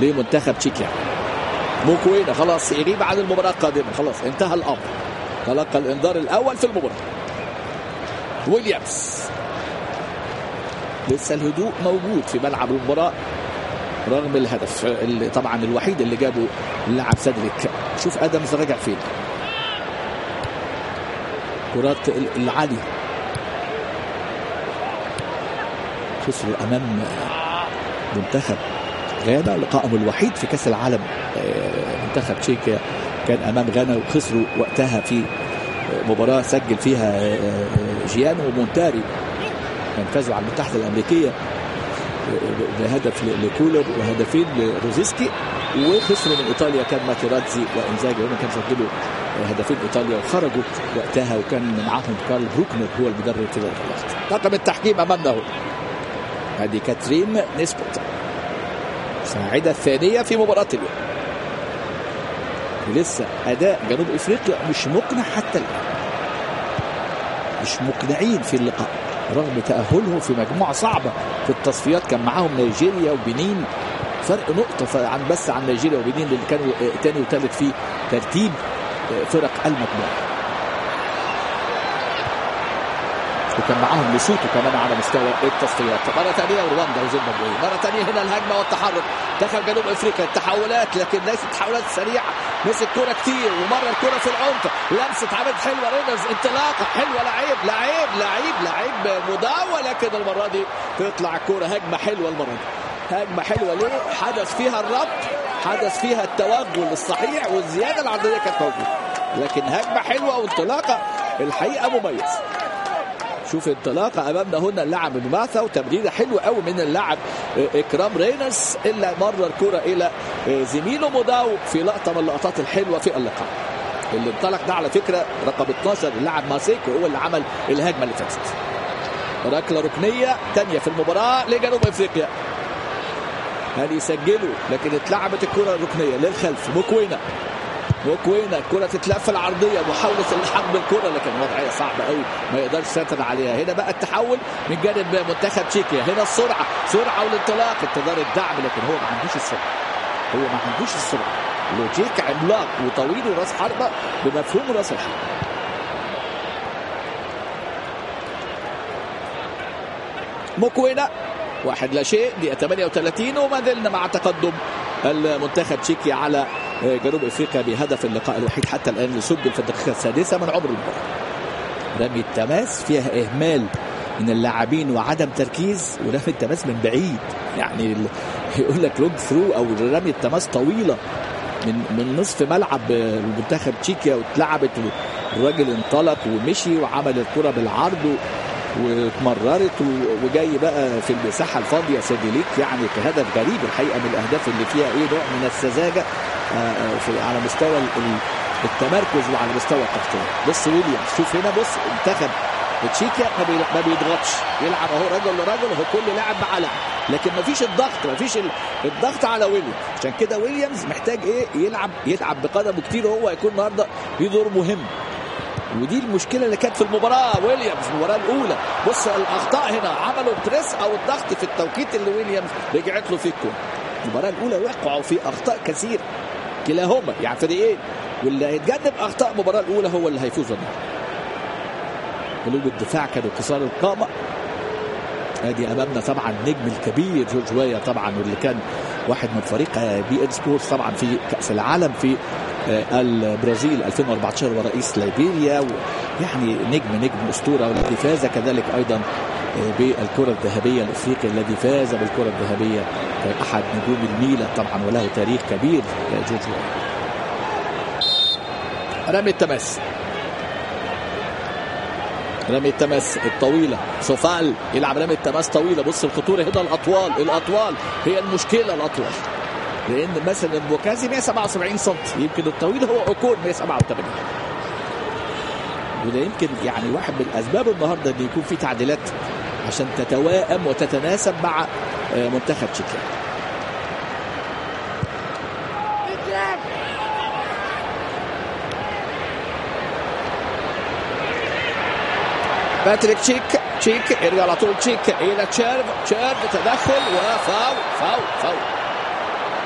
لمنتخب تشيكيا موكوينا خلاص يغيب عن المباراة القادمة خلاص انتهى الأمر تلقى الإنذار الأول في المباراة ويليامز لسه الهدوء موجود في ملعب المباراة رغم الهدف اللي طبعا الوحيد اللي جابه اللاعب سادريك شوف ادمز راجع فين كرات العالية خسروا امام منتخب غانا لقائهم الوحيد في كاس العالم منتخب تشيكيا كان امام غانا وخسروا وقتها في مباراه سجل فيها جيانو ومونتاري كان فازوا على المتحده الامريكيه بهدف لكولر وهدفين لروزيسكي وخسروا من ايطاليا كان ماتيراتزي وانزاجي هم كانوا سجلوا هدفين ايطاليا وخرجوا وقتها وكان معاهم كارل بروكنر هو المدرب في ذلك الوقت طاقم التحكيم امامنا هنا هذه كاترين نسبت الساعده الثانيه في مباراه اليوم لسه اداء جنوب افريقيا مش مقنع حتى الان مش مقنعين في اللقاء رغم تاهلهم في مجموعه صعبه في التصفيات كان معاهم نيجيريا وبنين فرق نقطة عن بس عن نيجيريا وبنين اللي كانوا تاني وتالت في ترتيب فرق المجموعة. وكان معاهم لسوتو كمان على مستوى التصفيات مرة ثانية رواندا وزيمبابوي مرة ثانية هنا الهجمة والتحرك دخل جنوب افريقيا التحولات لكن ليست تحولات سريعة مسك كرة كتير ومرة الكرة في العمق لمسة عملت حلوة رينز انطلاقة حلوة لعيب لعيب لعيب لعيب مداوى لكن المرة دي تطلع الكرة هجمة حلوة المرة دي هجمة حلوة ليه؟ حدث فيها الربط حدث فيها التوغل الصحيح والزيادة العرضية كانت موجودة لكن هجمة حلوة وانطلاقة الحقيقة مميز شوف انطلاقه امامنا هنا اللاعب مباثا وتمريره حلوه قوي من اللاعب اكرام رينرز الا مرر الكره الى زميله موداو في لقطه من اللقطات الحلوه في اللقاء اللي انطلق ده على فكره رقم 12 اللاعب ماسيكو هو اللي عمل الهجمه اللي فاتت ركله ركنيه ثانيه في المباراه لجنوب افريقيا هل يسجلوا لكن اتلعبت الكره الركنيه للخلف موكوينا وكوينا الكره تتلف في العرضيه محاوله الالحاق بالكره لكن وضعيه صعبه قوي ما يقدرش يسيطر عليها هنا بقى التحول من جانب منتخب تشيكيا هنا السرعه سرعه والانطلاق انتظار الدعم لكن هو ما عندوش السرعه هو ما عندوش السرعه لوجيك عملاق وطويل وراس حربه بمفهوم راس الحربه موكوينا واحد لا شيء دقيقه 38 وما زلنا مع تقدم المنتخب تشيكيا على جنوب افريقيا بهدف اللقاء الوحيد حتى الان اللي سجل في الدقيقه السادسه من عمر المباراه. رمي التماس فيها اهمال من اللاعبين وعدم تركيز ورمي التماس من بعيد يعني يقول لك لونج ثرو او رمي التماس طويله من من نصف ملعب المنتخب تشيكيا واتلعبت والراجل انطلق ومشي وعمل الكره بالعرض واتمررت وجاي بقى في المساحه الفاضيه سيديليك يعني هدف غريب الحقيقه من الاهداف اللي فيها ايه نوع من السذاجه في على مستوى التمركز وعلى مستوى التغطيه بص ويليامز شوف هنا بص منتخب تشيكيا ما بيضغطش يلعب اهو رجل لرجل هو كل لاعب مع لاعب لكن ما فيش الضغط ما فيش الضغط على ويليامز عشان كده ويليامز محتاج ايه يلعب يلعب بقدمه كتير وهو هيكون النهارده ليه دور مهم ودي المشكله اللي كانت في المباراه ويليامز المباراه الاولى بص الاخطاء هنا عملوا بريس او الضغط في التوقيت اللي ويليامز رجعت له فيه الكوره المباراه الاولى وقعوا في اخطاء كثيره كلاهما يعني فريقين واللي هيتجنب اخطاء المباراه الاولى هو اللي هيفوز النهارده قلوب الدفاع كانوا كسار القامه ادي امامنا طبعا النجم الكبير جورج وايا طبعا واللي كان واحد من فريق بي ان سبورتس طبعا في كاس العالم في البرازيل 2014 ورئيس ليبيريا يعني نجم نجم اسطوره والذي فاز كذلك ايضا بالكره الذهبيه الافريقي الذي فاز بالكره الذهبيه احد نجوم الميلاد طبعا وله تاريخ كبير جورج وايا رمي التماس رمي التماس الطويله سوفال يلعب رمي التماس طويله بص الخطوره هنا الاطوال الاطوال هي المشكله الاطوال لان مثلا بوكازي 177 سم يمكن الطويل هو اوكون 187 وده يمكن يعني واحد من الاسباب النهارده ان يكون في تعديلات عشان تتوائم وتتناسب مع منتخب تشيكيا باتريك تشيك تشيك يرجع على طول تشيك الى تشيرف تشيرف تدخل وفاول فاول فاول